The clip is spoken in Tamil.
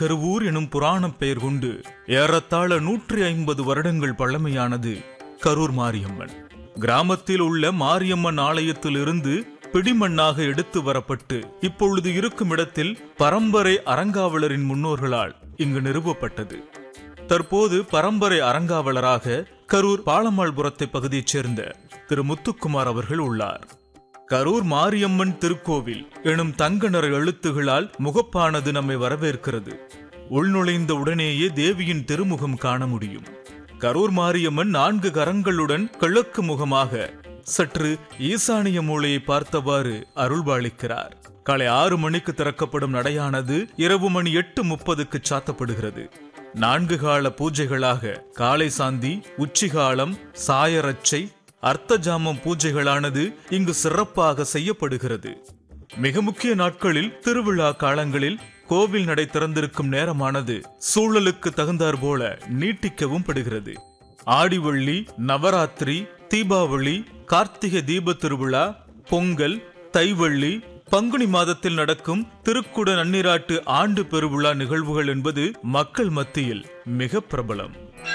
கருவூர் எனும் புராணப் பெயர் கொண்டு ஏறத்தாழ நூற்றி ஐம்பது வருடங்கள் பழமையானது கரூர் மாரியம்மன் கிராமத்தில் உள்ள மாரியம்மன் ஆலயத்திலிருந்து பிடிமண்ணாக எடுத்து வரப்பட்டு இப்பொழுது இருக்கும் இடத்தில் பரம்பரை அறங்காவலரின் முன்னோர்களால் இங்கு நிறுவப்பட்டது தற்போது பரம்பரை அறங்காவலராக கரூர் பாலமாள்புரத்தை பகுதியைச் சேர்ந்த திரு முத்துக்குமார் அவர்கள் உள்ளார் கரூர் மாரியம்மன் திருக்கோவில் எனும் தங்க நிற எழுத்துகளால் முகப்பானது நம்மை வரவேற்கிறது உள்நுழைந்த உடனேயே தேவியின் திருமுகம் காண முடியும் கரூர் மாரியம்மன் நான்கு கரங்களுடன் கிழக்கு முகமாக சற்று ஈசானிய மூலையை பார்த்தவாறு அருள்பாலிக்கிறார் காலை ஆறு மணிக்கு திறக்கப்படும் நடையானது இரவு மணி எட்டு முப்பதுக்கு சாத்தப்படுகிறது நான்கு கால பூஜைகளாக காலை சாந்தி உச்சிகாலம் சாயரச்சை அர்த்தஜாமம் பூஜைகளானது இங்கு சிறப்பாக செய்யப்படுகிறது மிக முக்கிய நாட்களில் திருவிழா காலங்களில் கோவில் நடை திறந்திருக்கும் நேரமானது சூழலுக்கு தகுந்தாற் போல நீட்டிக்கவும் படுகிறது ஆடிவள்ளி நவராத்திரி தீபாவளி கார்த்திகை தீப திருவிழா பொங்கல் தைவள்ளி பங்குனி மாதத்தில் நடக்கும் திருக்குட நன்னீராட்டு ஆண்டு பெருவிழா நிகழ்வுகள் என்பது மக்கள் மத்தியில் மிக பிரபலம்